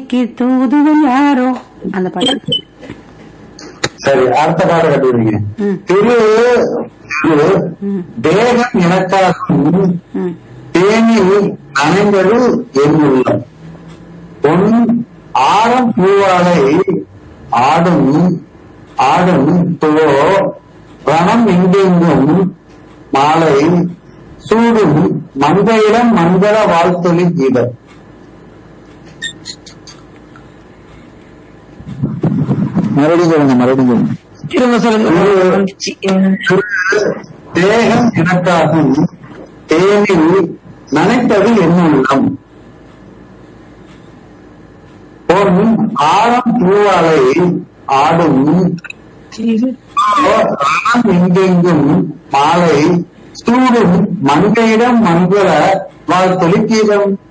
பூமிக்கு தூதுவன் யாரோ அந்த பாட்டு சரி அடுத்த பாட்டு கட்டுவீங்க ம். திரு திரு ம். தேகம் எனக்காகும் ம் தேனி அணைந்தது என் உள்ளம் பொன் ஆடம் பூவாலை ஆடும் ஆடும் துவோ வனம் எங்கெங்கும் மாலை சூடும் மங்கையிடம் மங்கள வாழ்த்தொலி கீதம் மறுபடியும் சொல்லுங்க மறுபடியும் சொல்லுங்க திரும்ப சொல்லுங்க தேகம் எனக்காகும் தேனில் நனைத்தது என்னுள்ளம் பொன் ஆழம் பூவாலை ஆடும் ரணம் எங்கெங்கும் மாலை சூடும் மங்கையிடம் மங்கள வாழ்த்தொலி கீதம்